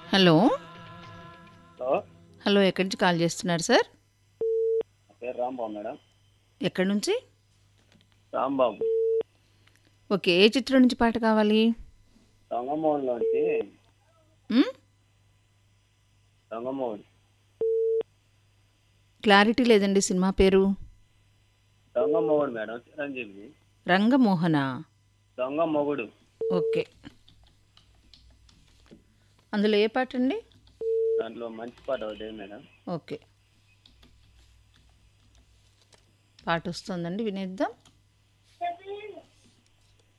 Hello hello hello ఎక్కడి నుంచి call చేస్తున్నారు సార్ నా పేరు రాంబాబు మేడం ఎక్కడి నుంచి రాంబాబు ఓకే ఏ చిత్రం నుంచి పాట కావాలి రంగమోహన్లోంచి మ్? రంగమోహన్ క్లారిటీ లేదండి సినిమా పేరు రంగమోహన్ మేడం చిరంజీవి రంగమోహన దొంగ మొగుడు ఓకే అందులో ఏ పాట అండి దాంట్లో మంచి పాట ఒకటి మేడం ఓకే పాట వస్తుందండి వినేద్దాం